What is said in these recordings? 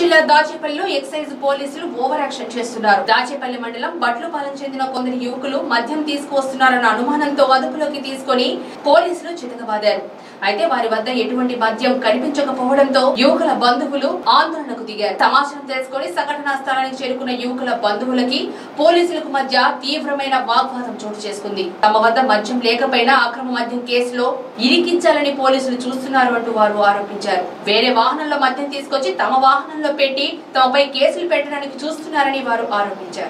జిల్లా దాచేపల్లిలో ఎక్సైజ్ పోలీసులు ఓవర్ యాక్షన్ చేస్తున్నారు దాచేపల్లి మండలం బట్లుపాలెం చెందిన కొందరు యువకులు మద్యం తీసుకువస్తున్నారన్న అనుమానంతో అదుపులోకి తీసుకొని పోలీసులు చితకబాదారు అయితే వారి వద్ద ఎటువంటి మద్యం కనిపించకపోవడంతో యువకుల బంధువులు ఆందోళనకు దిగారు సమాచారం తెలుసుకొని సంఘటనా స్థలానికి చేరుకున్న యువకుల బంధువులకి పోలీసులకు మధ్య తీవ్రమైన వాగ్వాదం చోటు చేసుకుంది తమ వద్ద మద్యం లేకపోయినా అక్రమ మద్యం కేసులో ఇరికించాలని పోలీసులు చూస్తున్నారు అంటూ వారు ఆరోపించారు వేరే వాహనంలో మద్యం తీసుకొచ్చి తమ వాహనంలో పెట్టి తమపై కేసులు పెట్టడానికి చూస్తున్నారని వారు ఆరోపించారు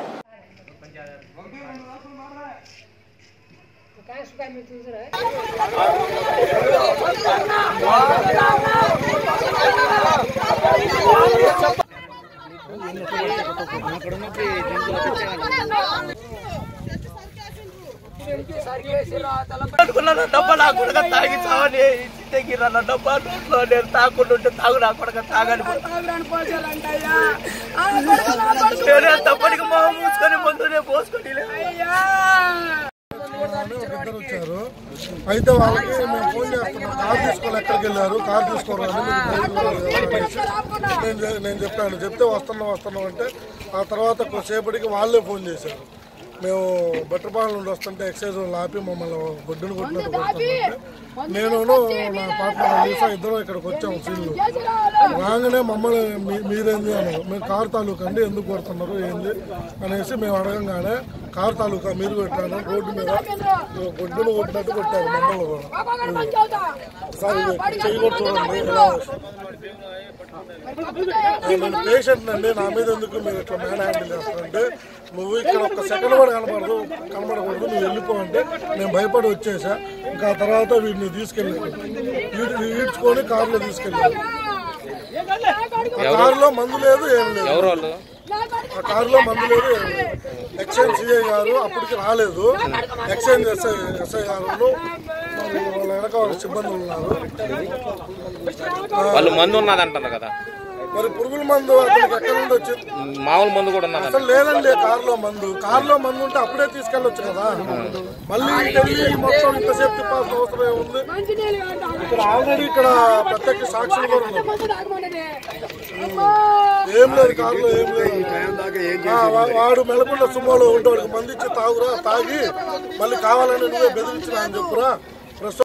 అనుకున్నా డబ్బా నా కొడుక తాగి చావని ఇంటికి నా డబ్బా నోట్లో నేను తాకుండా ఉంటే తాగు నా కొడుక తాగని నేనే తప్పటికి మొహం మూసుకొని ముందునే పోసుకొని ఇద్దరు వచ్చారు అయితే వాళ్ళకి మేము ఫోన్ చేస్తున్నాం కార్ తీసుకోవాలి ఎక్కడికి వెళ్ళారు కార్ తీసుకోవాలి నేను చె- నేను చెప్పాను చెప్తే వస్తున్నాం వస్తున్నాం అంటే ఆ తర్వాత కొద్దిసేపటికి వాళ్ళే ఫోన్ చేశారు మేము బట్టపాల నుండి వస్తుంటే ఎక్సైజ్ వాళ్ళు ఆపి మమ్మల్ని గొడ్డును కొట్టినట్టు కొడుతుంటే నేను నా పార్ట్నర్ లీసా ఇద్దరం ఇక్కడికి వచ్చాము సీన్లు రాగానే మమ్మల్ని మీ- మీరేంది అని మేము కార్ తాలూకా అండి ఎందుకు కొడుతున్నారు ఏంది అనేసి మేము అడగంగానే కార్ తాలూకా మీరు పెట్టాను రోడ్డు మీద గొడ్డును కొట్టినట్టు కొట్టారు మమ్మల్ని కూడా సార్ ఇది చెయ్యి కూడా చూడండి ఎలా నేను పేషెంట్ అండి నా మీద ఎందుకు మీరు ఇట్లా మ్యాన్ హ్యాండిల్ చేస్తారంటే నువ్వు ఇక్కడ ఒక సెకండ్ కూడా కనపడదు కనపడకూడదు నువ్వు వెళ్ళిపో అంటే నేను భయపడి వచ్చేసా ఇంకా ఆ తర్వాత వీడిని తీసుకెళ్ళాను వీడిని ఈడ్చుకొని కారులో తీసుకెళ్ళాను ఆ కారులో మందు లేదు ఏం లేదు ఎవరు వాళ్ళు ఆ కారులో మందు లేదు ఏం లేదు ఎక్సైజ్ సిఐ గారు అప్పటికి రాలేదు ఎక్సైజ్ ఎస్ఐ ఎస్ఐ గారు మరి వాళ్ళ వెనక వాళ్ళ సిబ్బంది ఉన్నారు వాళ్ళు మందు ఉన్నదంటారు కదా మరి పురుగుల మందు అతనికి ఎక్కడ నుండి వచ్చింది మామూలు మందు కూడా ఉన్నదంట అసలు లేదండి కారులో మందు కారులో మందు ఉంటే అప్పుడే తీసుకెళ్ళొచ్చు కదా మళ్ళీ వెళ్ళి మొత్తం ఇంతసేపు తిప్పాల్సిన అవసరం ఏముంది ఇక్కడ ఆల్రెడీ ఇక్కడ ప్రత్యక్ష సాక్షులు కూడా ఉన్నారు ఏం లేదు కారులో ఏం లేదు ఆ, వా- వాడు మెలకుండా సుమోలో ఉంటాడు మంది ఇచ్చి తాగురా తాగి మళ్ళీ కావాలని నువ్వే బెదిరించినా అని చెప్పురా ప్రస్తుతం